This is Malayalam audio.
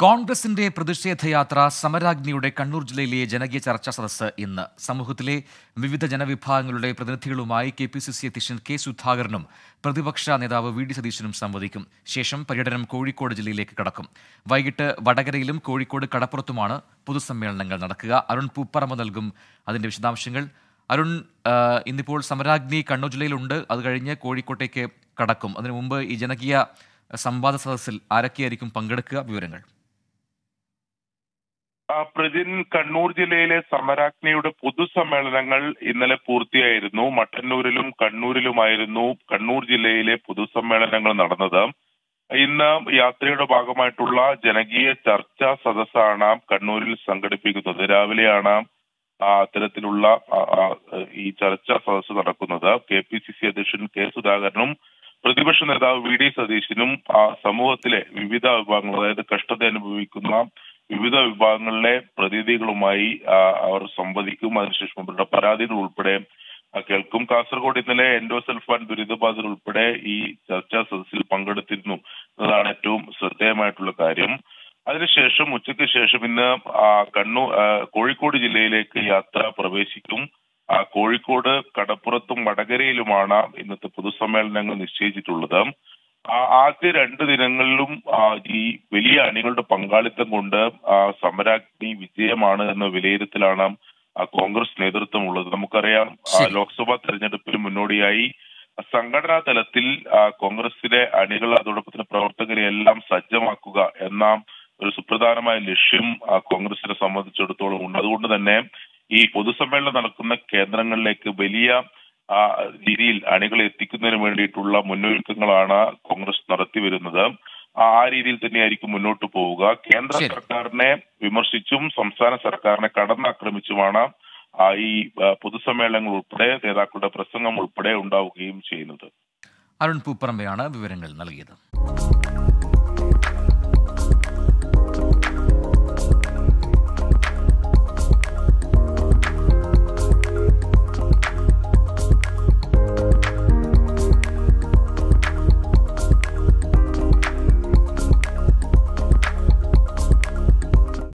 കോൺഗ്രസിന്റെ പ്രതിഷേധയാത്ര സമരാഗ്നിയുടെ കണ്ണൂർ ജില്ലയിലെ ജനകീയ ചർച്ചാ സദസ്സ് ഇന്ന് സമൂഹത്തിലെ വിവിധ ജനവിഭാഗങ്ങളുടെ പ്രതിനിധികളുമായി കെ പി സി സി അധ്യക്ഷൻ കെ സുധാകരനും പ്രതിപക്ഷ നേതാവ് വി ഡി സതീശനും സംവദിക്കും ശേഷം പര്യടനം കോഴിക്കോട് ജില്ലയിലേക്ക് കടക്കും വൈകിട്ട് വടകരയിലും കോഴിക്കോട് കടപ്പുറത്തുമാണ് പൊതുസമ്മേളനങ്ങൾ നടക്കുക അരുൺ പൂപ്പറമ്പ് നൽകും അതിന്റെ വിശദാംശങ്ങൾ അരുൺ ആ, ഇന്നിപ്പോൾ സമരാഗ്നി കണ്ണൂർ ജില്ലയിലുണ്ട് അത് കഴിഞ്ഞ് കോഴിക്കോട്ടേക്ക് കടക്കും അതിനു മുമ്പ് ഈ ജനകീയ സംവാദ സദസ്സിൽ ആരൊക്കെയായിരിക്കും പങ്കെടുക്കുക വിവരങ്ങൾ ആ, പ്രതിൻ കണ്ണൂർ ജില്ലയിലെ സമരാഗ്നിയുടെ പൊതുസമ്മേളനങ്ങൾ ഇന്നലെ പൂർത്തിയായിരുന്നു മട്ടന്നൂരിലും കണ്ണൂരിലുമായിരുന്നു കണ്ണൂർ ജില്ലയിലെ പൊതുസമ്മേളനങ്ങൾ നടന്നത് ഇന്ന് യാത്രയുടെ ഭാഗമായിട്ടുള്ള ജനകീയ ചർച്ചാ സദസ്സാണ് കണ്ണൂരിൽ സംഘടിപ്പിക്കുന്നത് രാവിലെയാണ് ആ, അത്തരത്തിലുള്ള ആ, ആ, ഈ ചർച്ചാ സദസ്സ് നടക്കുന്നത് കെ പി സി സി അധ്യക്ഷൻ കെ സുധാകരനും പ്രതിപക്ഷ നേതാവ് വി ഡി സതീശനും ആ, സമൂഹത്തിലെ വിവിധ വിഭാഗങ്ങൾ അതായത് കഷ്ടത അനുഭവിക്കുന്ന വിവിധ വിഭാഗങ്ങളിലെ പ്രതിനിധികളുമായി ആ, അവർ സംവദിക്കും അതിനുശേഷം അവരുടെ പരാതികൾ ഉൾപ്പെടെ ആ, കേൾക്കും കാസർഗോഡ് ഇന്നലെ എൻഡോസൽഫാൻ ദുരിതബാധിതർ ഉൾപ്പെടെ ഈ ചർച്ചാ സദസ്സിൽ പങ്കെടുത്തിരുന്നു എന്നതാണ് ഏറ്റവും ശ്രദ്ധേയമായിട്ടുള്ള കാര്യം അതിനുശേഷം ഉച്ചയ്ക്ക് ശേഷം ഇന്ന് ആ, കണ്ണൂർ ആ, കോഴിക്കോട് ജില്ലയിലേക്ക് യാത്ര പ്രവേശിക്കും ആ, കോഴിക്കോട് കടപ്പുറത്തും വടകരയിലുമാണ് ഇന്നത്തെ പൊതുസമ്മേളനങ്ങൾ നിശ്ചയിച്ചിട്ടുള്ളത് ആ, ആദ്യ രണ്ട് ദിനങ്ങളിലും ആ, ഈ വലിയ അണികളുടെ പങ്കാളിത്തം കൊണ്ട് ആ, സമരാഗ്നി വിജയമാണ് എന്ന വിലയിരുത്തലാണ് ആ, കോൺഗ്രസ് നേതൃത്വം ഉള്ളത് നമുക്കറിയാം ആ, ശരി. ലോക്സഭാ തെരഞ്ഞെടുപ്പിന് മുന്നോടിയായി സംഘടനാ തലത്തിൽ ആ, കോൺഗ്രസിലെ അണികൾ അതോടൊപ്പം തന്നെ പ്രവർത്തകരെ എല്ലാം സജ്ജമാക്കുക എന്ന ഒരു സുപ്രധാനമായ ലക്ഷ്യം ആ, കോൺഗ്രസിനെ സംബന്ധിച്ചിടത്തോളം ഉണ്ട് അതുകൊണ്ട് തന്നെ ഈ പൊതുസമ്മേളനം നടക്കുന്ന കേന്ദ്രങ്ങളിലേക്ക് വലിയ ആ രീതിയിൽ അണികളെ എത്തിക്കുന്നതിന് വേണ്ടിയിട്ടുള്ള മുന്നൊരുക്കങ്ങളാണ് കോൺഗ്രസ് നടത്തി വരുന്നത് ആ ആ രീതിയിൽ തന്നെയായിരിക്കും മുന്നോട്ട് പോവുക കേന്ദ്ര ശരി. സർക്കാരിനെ വിമർശിച്ചും സംസ്ഥാന സർക്കാരിനെ കടന്നാക്രമിച്ചുമാണ് ആ ഈ ആ, പൊതുസമ്മേളനങ്ങൾ ഉൾപ്പെടെ നേതാക്കളുടെ പ്രസംഗം ഉൾപ്പെടെ ഉണ്ടാവുകയും ചെയ്യുന്നത് അരുൺ പൂപ്പറമ്പയാണ് വിവരങ്ങൾ നൽകിയത്